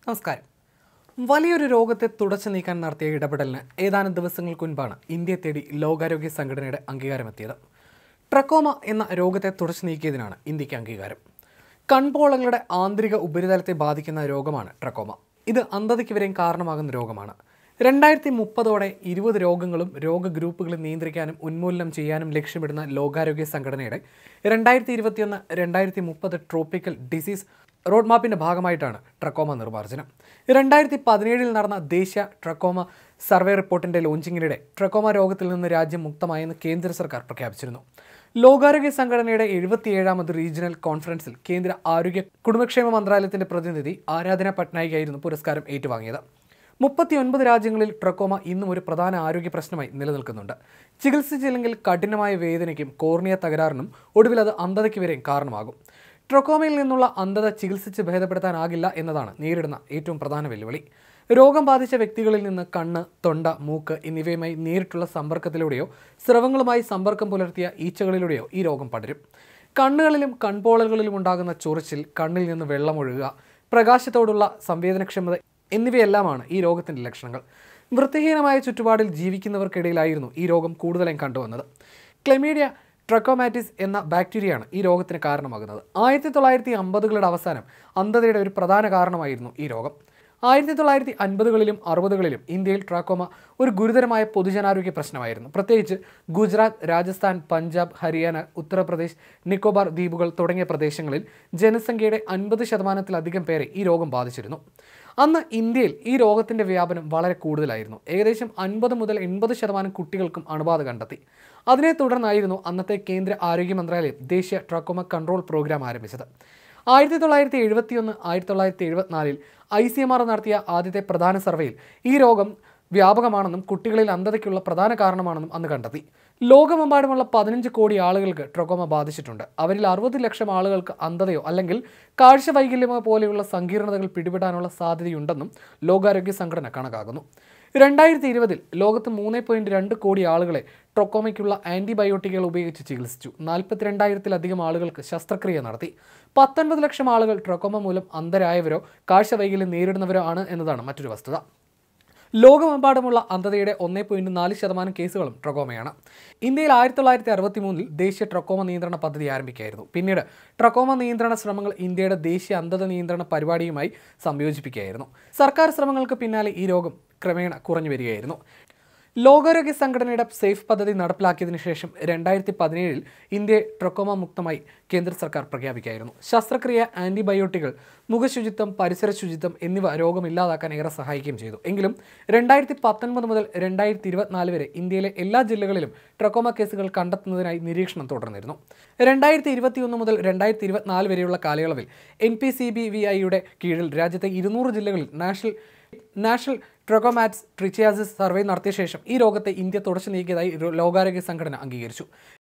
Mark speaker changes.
Speaker 1: നമസ്കാരം വലിയൊരു രോഗത്തെ തുടച്ചു നീക്കാൻ നടത്തിയ ഇടപെടലിന് ഏതാനും ദിവസങ്ങൾക്ക് മുൻപാണ് ഇന്ത്യയെ തേടി ലോകാരോഗ്യ സംഘടനയുടെ അംഗീകാരമെത്തിയത് ട്രക്കോമ എന്ന രോഗത്തെ തുടച്ചു നീക്കിയതിനാണ് ഇന്ത്യക്ക് അംഗീകാരം കൺപോളകളുടെ ആന്തരിക ഉപരിതലത്തെ ബാധിക്കുന്ന രോഗമാണ് ട്രക്കോമ ഇത് അന്ധതയ്ക്ക് വരെയും കാരണമാകുന്ന രോഗമാണ് രണ്ടായിരത്തി മുപ്പതോടെ ഇരുപത് രോഗങ്ങളും രോഗഗ്രൂപ്പുകളും നിയന്ത്രിക്കാനും ഉന്മൂലനം ചെയ്യാനും ലക്ഷ്യമിടുന്ന ലോകാരോഗ്യ സംഘടനയുടെ രണ്ടായിരത്തി ഇരുപത്തിയൊന്ന് രണ്ടായിരത്തി മുപ്പത് ട്രോപ്പിക്കൽ ഡിസീസ് റോഡ് മാപ്പിന്റെ ഭാഗമായിട്ടാണ് ട്രക്കോമ നിർമ്മാർജ്ജനം രണ്ടായിരത്തി പതിനേഴിൽ നടന്ന ദേശീയ ട്രക്കോമ സർവേ റിപ്പോർട്ടിന്റെ ലോഞ്ചിങ്ങിനിടെ ട്രക്കോമ രോഗത്തിൽ നിന്ന് രാജ്യം മുക്തമായെന്ന് കേന്ദ്ര സർക്കാർ പ്രഖ്യാപിച്ചിരുന്നു ലോകാരോഗ്യ സംഘടനയുടെ എഴുപത്തിയേഴാമത് റീജിയണൽ കോൺഫറൻസിൽ കേന്ദ്ര ആരോഗ്യ കുടുംബക്ഷേമ മന്ത്രാലയത്തിന്റെ പ്രതിനിധി ആരാധന പട്നായികായിരുന്നു പുരസ്കാരം ഏറ്റുവാങ്ങിയത് മുപ്പത്തിയൊൻപത് രാജ്യങ്ങളിൽ ട്രക്കോമ ഇന്നും ഒരു പ്രധാന ആരോഗ്യ പ്രശ്നമായി നിലനിൽക്കുന്നുണ്ട് ചികിത്സിച്ചില്ലെങ്കിൽ കഠിനമായ വേദനയ്ക്കും കോർണിയ തകരാറിനും ഒടുവിൽ അത് അന്ധതയ്ക്ക് വരെയും കാരണമാകും ട്രക്കോമയിൽ നിന്നുള്ള അന്ധത ചികിത്സിച്ച് ഭേദപ്പെടുത്താനാകില്ല എന്നതാണ് നേരിടുന്ന ഏറ്റവും പ്രധാന വെല്ലുവിളി രോഗം ബാധിച്ച വ്യക്തികളിൽ നിന്ന് കണ്ണ് തൊണ്ട മൂക്ക് എന്നിവയുമായി നേരിട്ടുള്ള സമ്പർക്കത്തിലൂടെയോ സ്രവങ്ങളുമായി സമ്പർക്കം പുലർത്തിയ ഈച്ചകളിലൂടെയോ ഈ രോഗം പടരും കണ്ണുകളിലും കൺപോളകളിലും ഉണ്ടാകുന്ന ചൊറിച്ചിൽ കണ്ണിൽ നിന്ന് വെള്ളമൊഴുകുക പ്രകാശത്തോടുള്ള സംവേദനക്ഷമത എന്നിവയെല്ലാമാണ് ഈ രോഗത്തിൻ്റെ ലക്ഷണങ്ങൾ വൃത്തിഹീനമായ ചുറ്റുപാടിൽ ജീവിക്കുന്നവർക്കിടയിലായിരുന്നു ഈ രോഗം കൂടുതലായും കണ്ടുവന്നത് ക്ലെമീഡിയ ട്രക്കോമാറ്റിസ് എന്ന ബാക്ടീരിയയാണ് ഈ രോഗത്തിന് കാരണമാകുന്നത് ആയിരത്തി തൊള്ളായിരത്തി അമ്പതുകളുടെ അവസാനം അന്ധതയുടെ ഒരു പ്രധാന കാരണമായിരുന്നു ഈ രോഗം ആയിരത്തി തൊള്ളായിരത്തി അൻപതുകളിലും അറുപതുകളിലും ഇന്ത്യയിൽ ട്രാക്കോമ ഒരു ഗുരുതരമായ പൊതുജനാരോഗ്യ പ്രശ്നമായിരുന്നു പ്രത്യേകിച്ച് ഗുജറാത്ത് രാജസ്ഥാൻ പഞ്ചാബ് ഹരിയാന ഉത്തർപ്രദേശ് നിക്കോബാർ ദ്വീപുകൾ തുടങ്ങിയ പ്രദേശങ്ങളിൽ ജനസംഖ്യയുടെ അൻപത് ശതമാനത്തിലധികം പേരെ ഈ രോഗം ബാധിച്ചിരുന്നു അന്ന് ഇന്ത്യയിൽ ഈ രോഗത്തിൻ്റെ വ്യാപനം വളരെ കൂടുതലായിരുന്നു ഏകദേശം അൻപത് മുതൽ എൺപത് ശതമാനം കുട്ടികൾക്കും അണുബാധ കണ്ടെത്തി അതിനെ തുടർന്നായിരുന്നു അന്നത്തെ കേന്ദ്ര ആരോഗ്യ മന്ത്രാലയം ദേശീയ ട്രാക്കോമ കൺട്രോൾ പ്രോഗ്രാം ആരംഭിച്ചത് ആയിരത്തി തൊള്ളായിരത്തി എഴുപത്തിയൊന്ന് ആയിരത്തി തൊള്ളായിരത്തി എഴുപത്തിനാലിൽ ഐ സി എം ആർ നടത്തിയ ആദ്യത്തെ പ്രധാന സർവേയിൽ ഈ രോഗം വ്യാപകമാണെന്നും കുട്ടികളിൽ അന്ധതയ്ക്കുള്ള പ്രധാന കാരണമാണെന്നും അന്ന് കണ്ടെത്തി ലോകമെമ്പാടുമുള്ള പതിനഞ്ച് കോടി ആളുകൾക്ക് ട്രൊക്കോമ ബാധിച്ചിട്ടുണ്ട് അവരിൽ അറുപത് ലക്ഷം ആളുകൾക്ക് അന്ധതയോ അല്ലെങ്കിൽ കാഴ്ച വൈകല്യമോ പോലെയുള്ള സങ്കീർണതകൾ പിടിപെടാനുള്ള സാധ്യതയുണ്ടെന്നും ലോകാരോഗ്യ സംഘടന കണക്കാക്കുന്നു രണ്ടായിരത്തി ഇരുപതിൽ ലോകത്ത് മൂന്ന് പോയിന്റ് രണ്ട് കോടി ആളുകളെ ട്രൊക്കോമയ്ക്കുള്ള ആന്റിബയോട്ടിക്കുകൾ ഉപയോഗിച്ച് ചികിത്സിച്ചു നാൽപ്പത്തിരണ്ടായിരത്തിലധികം ആളുകൾക്ക് ശസ്ത്രക്രിയ നടത്തി പത്തൊൻപത് ലക്ഷം ആളുകൾ ട്രൊക്കോമ മൂലം അന്ധരായവരോ കാഴ്ച വൈകല്യം നേരിടുന്നവരോ ആണ് എന്നതാണ് മറ്റൊരു വസ്തുത ലോകമെമ്പാടുമുള്ള അന്ധതയുടെ ഒന്നേ പോയിന്റ് നാല് ശതമാനം കേസുകളും ട്രക്കോമയാണ് ഇന്ത്യയിൽ ആയിരത്തി തൊള്ളായിരത്തി അറുപത്തി മൂന്നിൽ ദേശീയ ട്രക്കോമ നിയന്ത്രണ പദ്ധതി ആരംഭിക്കുകയായിരുന്നു പിന്നീട് ട്രക്കോമ നിയന്ത്രണ ശ്രമങ്ങൾ ഇന്ത്യയുടെ ദേശീയ അന്ധത നിയന്ത്രണ പരിപാടിയുമായി സംയോജിപ്പിക്കുകയായിരുന്നു സർക്കാർ ശ്രമങ്ങൾക്ക് പിന്നാലെ ഈ രോഗം ക്രമേണ കുറഞ്ഞു വരികയായിരുന്നു ലോകാരോഗ്യ സംഘടനയുടെ സേഫ് പദ്ധതി നടപ്പിലാക്കിയതിനു ശേഷം രണ്ടായിരത്തി പതിനേഴിൽ ഇന്ത്യയെ ട്രക്കോമ മുക്തമായി കേന്ദ്ര സർക്കാർ പ്രഖ്യാപിക്കുകയായിരുന്നു ശസ്ത്രക്രിയ ആന്റിബയോട്ടിക്കുകൾ മുഖശുചിത്വം പരിസര ശുചിത്വം എന്നിവ രോഗം ഇല്ലാതാക്കാൻ ഏറെ സഹായിക്കുകയും ചെയ്തു എങ്കിലും രണ്ടായിരത്തി പത്തൊൻപത് മുതൽ രണ്ടായിരത്തി ഇരുപത്തിനാല് വരെ ഇന്ത്യയിലെ എല്ലാ ജില്ലകളിലും ട്രക്കോമ കേസുകൾ കണ്ടെത്തുന്നതിനായി നിരീക്ഷണം തുടർന്നിരുന്നു രണ്ടായിരത്തി ഇരുപത്തിയൊന്ന് മുതൽ രണ്ടായിരത്തി ഇരുപത്തിനാല് വരെയുള്ള കാലയളവിൽ N P C B V ഐയുടെ കീഴിൽ രാജ്യത്തെ ഇരുന്നൂറ് ജില്ലകളിൽ national national trachomatous trichiasis survey നടത്തിയ ശേഷം ഈ രോഗത്തെ ഇന്ത്യ തുടച്ചു നീക്കിയതായി രോ- ലോകാരോഗ്യ സംഘടന അംഗീകരിച്ചു